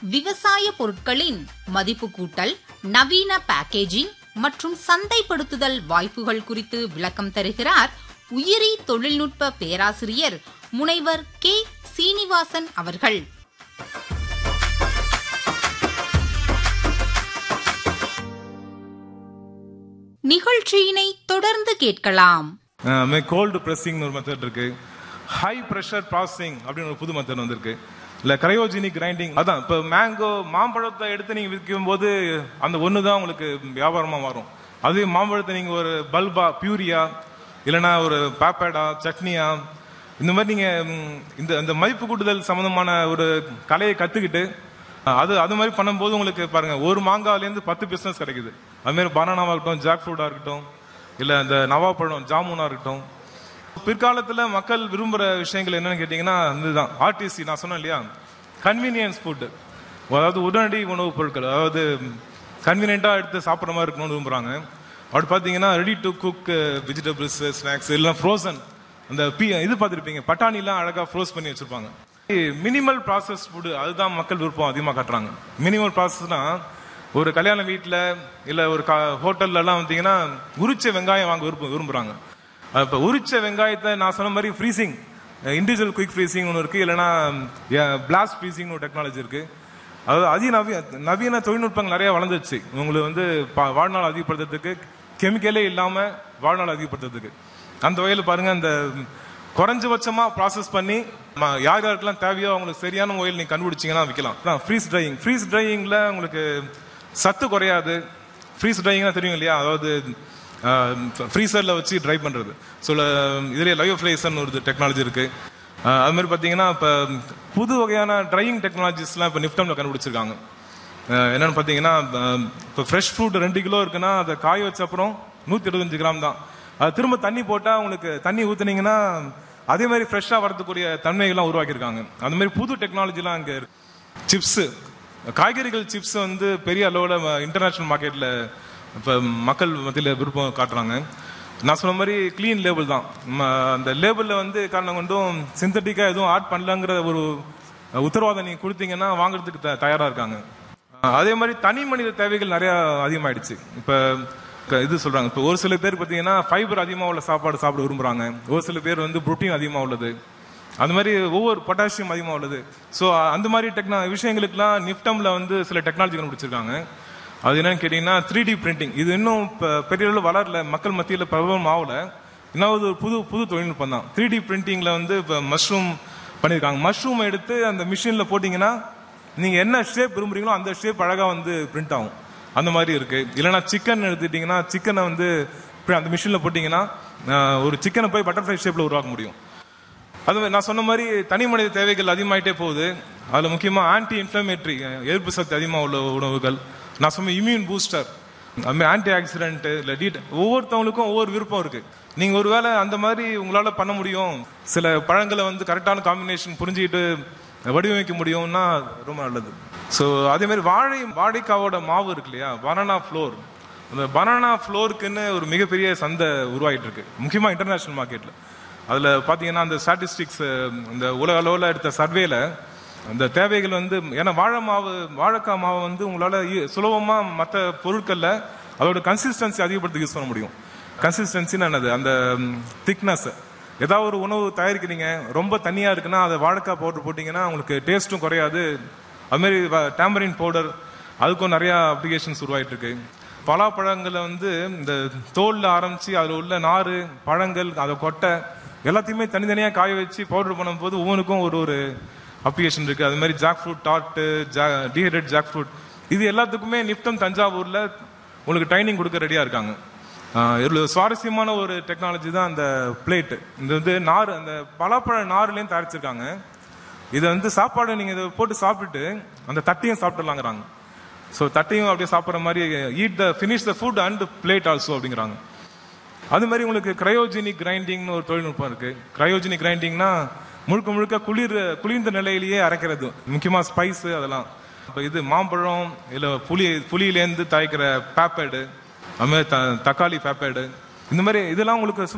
விவசாய பொருட்களின் மதிப்பு கூட்டல் நவீன பேக்கேஜிங் மற்றும் சந்தைப்படுத்துதல் வாய்ப்புகள் குறித்து விளக்கம் தருகிறார் உயிரி தொழில்நுட்ப பேராசிரியர் முனைவர் கே சீனிவாசன் அவர்கள் நிகழ்ச்சியினை தொடர்ந்து கேட்கலாம் கோல்டு ப்ரெஸ்ஸிங் ஒரு மெத்தட் இருக்கு ஹை ப்ரெஷர் ப்ராசஸிங் அப்படின்னு ஒரு புது மெத்தட் வந்திருக்கு இல்ல கிரையோஜெனிக் கிரைண்டிங் அதான் இப்போ மேங்கோ மாம்பழத்தை எடுத்து நீங்க விற்கும் போது அந்த ஒன்று தான் உங்களுக்கு வியாபாரமா மாறும் அதே மாம்பழத்தை நீங்க ஒரு பல்பா பியூரியா இல்லைன்னா ஒரு பேப்பேடா சட்னியா இந்த மாதிரி நீங்க ம், இந்த இந்த மதிப்பு கூட்டுதல் சம்பந்தமான ஒரு கலையை கத்துக்கிட்டு அது அது மாதிரி பண்ணும்போது உங்களுக்கு பாருங்க ஒரு மாங்காயிலேருந்து பத்து பிசினஸ் கிடைக்குது அது மாதிரி பனானாவா இருக்கட்டும் ஜாக் ஃப்ரூட்டா இருக்கட்டும் இல்ல இந்த நவாப்பழம் ஜாமுனா இருக்கட்டும் பிற்காலத்துல மக்கள் விரும்புற விஷயங்கள் என்னன்னு கேட்டீங்கன்னா இதுதான் ஆர்டிசி நான் சொன்னேன் இல்லையா கன்வீனியன்ஸ் ஃபுட் அதாவது உடனடி உணவுப் பொருட்கள் அதாவது கன்வீனியண்டா எடுத்து சாப்பிட்ற மாதிரி இருக்கணும்னு விரும்புறாங்க அப்படி பார்த்தீங்கன்னா ready to cook vegetables snacks எல்லாம் ஃப்ரோசன் அந்த பி இது பார்த்துருப்பீங்க பட்டாணிலாம் அழகா ஃப்ரோஸ் பண்ணி வச்சிருப்பாங்க மினிமல் ப்ராசஸ் ஃபுட் அதுதான் மக்கள் விருப்பம் அதிகமாக காட்டுறாங்க மினிமல் ப்ராசஸ்னா ஒரு கல்யாண வீட்டில் இல்லை ஒரு ஹோட்டல்ல எல்லாம் வந்தீங்கன்னா உரிச்ச வெங்காயம் வாங்க விரும்ப விரும்புறாங்க இப்போ உரிச்ச வெங்காயத்தை நான் சொன்ன மாதிரி ஃப்ரீசிங் இண்டிவிஜுவல் குயிக் ஃப்ரீசிங் ஒன்று இருக்கு இல்லைன்னா பிளாஸ்ட் ஃப்ரீசிங் ஒரு டெக்னாலஜி இருக்கு அதாவது அதி நவீன நவீன தொழில்நுட்பங்கள் நிறைய வளர்ந்துருச்சு உங்களுக்கு வந்து பா- வாழ்நாள் அதிகப்படுத்துறதுக்கு கெமிக்கலே இல்லாம வாழ்நாள் அதிகப்படுத்துறதுக்கு அந்த வகையில் பாருங்க அந்த குறைஞ்சபட்சமா ப்ராசஸ் பண்ணி ம- யார் யாருக்கெல்லாம் தேவையோ அவங்களுக்கு சரியான முறையில் நீங்க கண்டுபிடிச்சீங்கன்னா விற்கலாம் ஃப்ரீஸ் ட்ரையிங் ஃப்ரீஸ் ட்ரையிங்ல உங்களுக்கு சத்து குறையாது ஃப்ரீஸ் ட்ரையிங்னா தெரியும் இல்லையா அதாவது ஃப்ரீசர்ல வச்சு ட்ரை பண்றது ஸோ இதுலேயே லைவ் ஃப்ளேசர்னு ஒரு டெக்னாலஜி இருக்கு அஹ் அது மாதிரி பார்த்தீங்கன்னா இப்போ புது வகையான ட்ரையிங் டெக்னாலஜிஸ்லாம் இப்போ நிஃப்டம்ல கண்டுபிடிச்சிருக்காங்க அஹ் என்னன்னு பார்த்தீங்கன்னா அஹ் இப்போ ஃப்ரெஷ் ஃப்ரூட் ரெண்டு கிலோ இருக்குன்னா அதை காய வச்ச அப்புறம் நூற்றி இருபத்தஞ்சு கிராம் தான் அது திரும்ப தண்ணி போட்டால் உங்களுக்கு தண்ணி ஊற்றுனீங்கன்னா அதே மாதிரி ஃப்ரெஷ்ஷாக வரதுக்கூடிய தன்மைகள்லாம் உருவாக்கியிருக்காங்க அந்த மாதிரி புது டெக்னாலஜிலாம் அங்கே சிப்ஸு காய்கறிகள் சிப்ஸ் வந்து பெரிய அளவில் இன்டர்நேஷனல் மார்க்கெட்டில் இப்போ மக்கள் மத்தியில் விருப்பம் காட்டுறாங்க நான் சொன்ன மாதிரி க்ளீன் லேபிள் தான் ம, அந்த லேபிளில் வந்து காரணம் கொண்டும் சிந்தட்டிக்காக எதுவும் ஆட் பண்ணலங்கிற ஒரு உத்தரவாதம் நீங்கள் கொடுத்தீங்கன்னா வாங்குறதுக்கு த தயாராக இருக்காங்க அஹ் அதே மாதிரி தனி மனித தேவைகள் நிறைய அதிகமாயிடுச்சு இப்போ இது சொல்றாங்க இப்போ ஒரு சில பேர் பார்த்தீங்கன்னா ஃபைபர் அதிகமாக உள்ள சாப்பாடு சாப்பிட விரும்புறாங்க ஒரு சில பேர் வந்து புரோட்டீன் அதிகமாக உள்ளது அந்த மாதிரி ஒவ்வொரு பொட்டாசியம் அதிகமாக உள்ளது ஸோ அந்த மாதிரி டெக்னா விஷயங்களுக்குலாம் நிப்டம்ல வந்து சில டெக்னாலஜி கண்டுபிடிச்சிருக்காங்க அது என்னன்னு கேட்டிங்கன்னா த்ரீ டி பிரிண்டிங் இது இன்னும் இப்போ பெரிய அளவில் வளரல மக்கள் மத்தியில் பிரபலம் ஆகல இன்னும் ஒரு புது புது தொழில்நுட்பம் தான் த்ரீ டி பிரிண்டிங்ல வந்து இப்போ மஷ்ரூம் பண்ணியிருக்காங்க மஷ்ரூம் எடுத்து அந்த மிஷினில் போட்டிங்கன்னா நீங்க என்ன ஷேப் விரும்புறீங்களோ அந்த ஷேப் அழகா வந்து பிரிண்ட் ஆகும் அந்த மாதிரி இருக்கு இல்லைன்னா சிக்கன் எடுத்துட்டீங்கன்னா சிக்கனை வந்து இப்படி அந்த மிஷின்ல போட்டீங்கன்னா ஆஹ், ஒரு சிக்கனை போய் பட்டர்ஃப்ளை ஷேப்ல உருவாக்க முடியும் அது மாதிரி நான் சொன்ன மாதிரி தனி மனித தேவைகள் அதிகமாயிட்டே போகுது அதுல முக்கியமா ஆன்டி இன்ஃபிளமேட்டரி எதிர்ப்பு சக்தி அதிகமாக உள்ள உணவுகள் நான் சொன்ன இம்யூன் பூஸ்டர் அதுமாதிரி ஆன்டி ஆக்சிடென்ட் இல்லை டீட் ஒவ்வொருத்தவங்களுக்கும் ஒவ்வொரு விருப்பம் இருக்கு நீங்க ஒருவேளை அந்த மாதிரி உங்களால பண்ண முடியும் சில பழங்களை வந்து கரெக்டான காம்பினேஷன் புரிஞ்சுக்கிட்டு வடிவமைக்க முடியும்னா ரொம்ப நல்லது ஸோ அதே மாதிரி வாழை வாழைக்காவோட மாவு இருக்கு இல்லையா பனானா ஃப்ளோர் அந்த பனானா ஃப்ளோருக்குன்னு ஒரு மிகப்பெரிய சந்தை உருவாகிட்டு இருக்கு முக்கியமா இன்டர்நேஷனல் மார்க்கெட்ல அதுல பாத்தீங்கன்னா அந்த ஸ்டாட்டிஸ்டிக்ஸ் இந்த உலக அளவில் எடுத்த சர்வேல அந்த தேவைகள் வந்து ஏன்னா வாழை மாவு வாழைக்காய் மாவை வந்து உங்களால ஈ- சுலபமா மற்ற பொருட்கள்ல அதோட கன்சிஸ்டன்சி அதிகப்படுத்த யூஸ் பண்ண முடியும் கன்சிஸ்டன்சின்னு என்னது அந்த திக்னஸ் ஏதாவது ஒரு உணவு தயாரிக்கிறீங்க ரொம்ப தண்ணியா இருக்குன்னா அதை வாழைக்காய் பவுடர் போட்டீங்கன்னா உங்களுக்கு டேஸ்ட்டும் குறையாது அது மாதிரி டேம்பரின் பவுடர் அதுக்கும் நிறைய அப்ளிகேஷன்ஸ் உருவாயிட்டு இருக்கு பலாப்பழங்களை வந்து இந்த தோல்ல ஆரம்பிச்சு அதுல உள்ள நாறு பழங்கள் அதை கொட்டை எல்லாத்தையுமே தனித்தனியா காய வச்சு பவுடர் பண்ணும்போது ஒவ்வொன்றுக்கும் ஒரு ஒரு அப்ளிகேஷன் இருக்கு அது மாதிரி ஜாக் ஃப்ரூட் டாட்டு டீஹைட்ரேட் ஜாக் ஃப்ரூட் இது எல்லாத்துக்குமே நிப்டம் தஞ்சாவூர்ல உங்களுக்கு ட்ரைனிங் கொடுக்க ரெடியா இருக்காங்க ஆஹ் இதுல சுவாரஸ்யமான ஒரு டெக்னாலஜி தான் அந்த பிளேட் இது வந்து நார் அந்த பலாப்பழ நார்லேயும் தயாரிச்சிருக்காங்க இதை வந்து சாப்பாடு நீங்க இதை போட்டு சாப்பிட்டுட்டு அந்த தட்டையும் சாப்பிட்டுலாங்கிறாங்க ஸோ தட்டையும் அப்படியே சாப்பிட்ற மாதிரி eat the finish the food and plate also அப்படிங்கிறாங்க அது மாதிரி உங்களுக்கு கிரையோஜெனிக் கிரைண்டிங்னு ஒரு தொழில்நுட்பம் இருக்கு கிரையோஜெனிக் கிரைண்டிங்னா முழுக்க முழுக்க குளிர் குளிர்ந்த நிலையிலேயே அரைக்கிறது முக்கியமா ஸ்பைஸ் அதெல்லாம் இப்போ இது மாம்பழம் இல்லை புளி புளியிலேருந்து தயாரிக்கிற பேப்பேடு அது மாதிரி த- தக்காளி பேப்பேடு இந்த மாதிரி இதெல்லாம் உங்களுக்கு